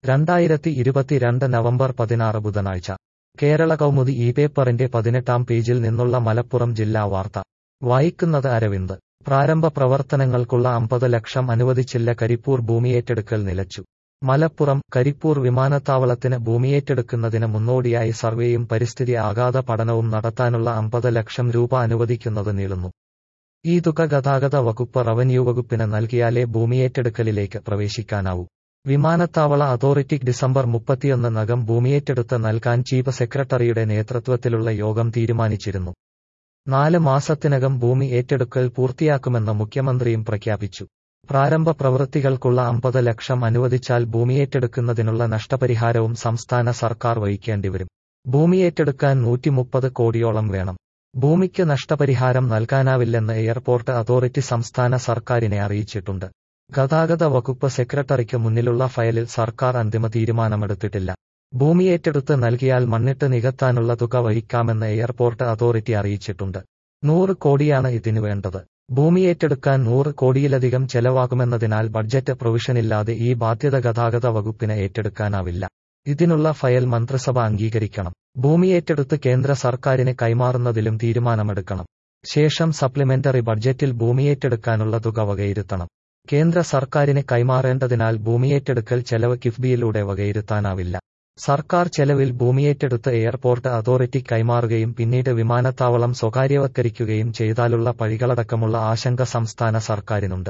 രണ്ടായിരത്തി ഇരുപത്തിരണ്ട് നവംബർ പതിനാറ് ബുധനാഴ്ച കേരള കൗമുദി ഈ പേപ്പറിന്റെ പതിനെട്ടാം പേജിൽ നിന്നുള്ള മലപ്പുറം ജില്ലാ വാർത്ത വായിക്കുന്നത് അരവിന്ദ് പ്രാരംഭ പ്രവർത്തനങ്ങൾക്കുള്ള അമ്പത് ലക്ഷം അനുവദിച്ചില്ല കരിപ്പൂർ ഭൂമിയേറ്റെടുക്കൽ നിലച്ചു മലപ്പുറം കരിപ്പൂർ വിമാനത്താവളത്തിന് ഭൂമിയേറ്റെടുക്കുന്നതിന് മുന്നോടിയായി സർവേയും പരിസ്ഥിതി ആഘാത പഠനവും നടത്താനുള്ള അമ്പത് ലക്ഷം രൂപ അനുവദിക്കുന്നത് നീളുന്നു ഈ തുക ഗതാഗത വകുപ്പ് റവന്യൂ വകുപ്പിന് നൽകിയാലേ ഭൂമിയേറ്റെടുക്കലിലേക്ക് പ്രവേശിക്കാനാവൂ വിമാനത്താവള അതോറിറ്റി ഡിസംബർ മുപ്പത്തിയൊന്നിനകം ഭൂമിയേറ്റെടുത്ത് നൽകാൻ ചീഫ് സെക്രട്ടറിയുടെ നേതൃത്വത്തിലുള്ള യോഗം തീരുമാനിച്ചിരുന്നു നാല് മാസത്തിനകം ഭൂമി ഏറ്റെടുക്കൽ പൂർത്തിയാക്കുമെന്ന് മുഖ്യമന്ത്രിയും പ്രഖ്യാപിച്ചു പ്രാരംഭ പ്രവൃത്തികൾക്കുള്ള അമ്പത് ലക്ഷം അനുവദിച്ചാൽ ഭൂമിയേറ്റെടുക്കുന്നതിനുള്ള നഷ്ടപരിഹാരവും സംസ്ഥാന സർക്കാർ വഹിക്കേണ്ടിവരും ഭൂമിയേറ്റെടുക്കാൻ നൂറ്റിമുപ്പത് കോടിയോളം വേണം ഭൂമിക്ക് നഷ്ടപരിഹാരം നൽകാനാവില്ലെന്ന് എയർപോർട്ട് അതോറിറ്റി സംസ്ഥാന സർക്കാരിനെ അറിയിച്ചിട്ടുണ്ട് ഗതാഗത വകുപ്പ് സെക്രട്ടറിക്ക് മുന്നിലുള്ള ഫയലിൽ സർക്കാർ അന്തിമ തീരുമാനമെടുത്തിട്ടില്ല ഭൂമിയേറ്റെടുത്ത് നൽകിയാൽ മണ്ണിട്ട് നികത്താനുള്ള തുക വഹിക്കാമെന്ന് എയർപോർട്ട് അതോറിറ്റി അറിയിച്ചിട്ടുണ്ട് നൂറ് കോടിയാണ് ഇതിനു വേണ്ടത് ഭൂമിയേറ്റെടുക്കാൻ നൂറ് കോടിയിലധികം ചെലവാകുമെന്നതിനാൽ ബഡ്ജറ്റ് പ്രൊവിഷനില്ലാതെ ഈ ബാധ്യത ഗതാഗത വകുപ്പിന് ഏറ്റെടുക്കാനാവില്ല ഇതിനുള്ള ഫയൽ മന്ത്രിസഭ അംഗീകരിക്കണം ഭൂമിയേറ്റെടുത്ത് കേന്ദ്ര സർക്കാരിന് കൈമാറുന്നതിലും തീരുമാനമെടുക്കണം ശേഷം സപ്ലിമെന്ററി ബഡ്ജറ്റിൽ ഭൂമിയേറ്റെടുക്കാനുള്ള തുക വകയിരുത്തണം കേന്ദ്ര സർക്കാരിന് കൈമാറേണ്ടതിനാൽ ഭൂമിയേറ്റെടുക്കൽ ചെലവ് കിഫ്ബിയിലൂടെ വകയിരുത്താനാവില്ല സർക്കാർ ചെലവിൽ ഭൂമിയേറ്റെടുത്ത് എയർപോർട്ട് അതോറിറ്റി കൈമാറുകയും പിന്നീട് വിമാനത്താവളം സ്വകാര്യവൽക്കരിക്കുകയും ചെയ്താലുള്ള പഴികളടക്കമുള്ള ആശങ്ക സംസ്ഥാന സർക്കാരിനുണ്ട്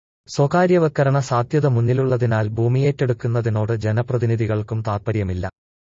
സ്വകാര്യവൽക്കരണ സാധ്യത മുന്നിലുള്ളതിനാൽ ഭൂമിയേറ്റെടുക്കുന്നതിനോട് ജനപ്രതിനിധികൾക്കും താൽപ്പര്യമില്ല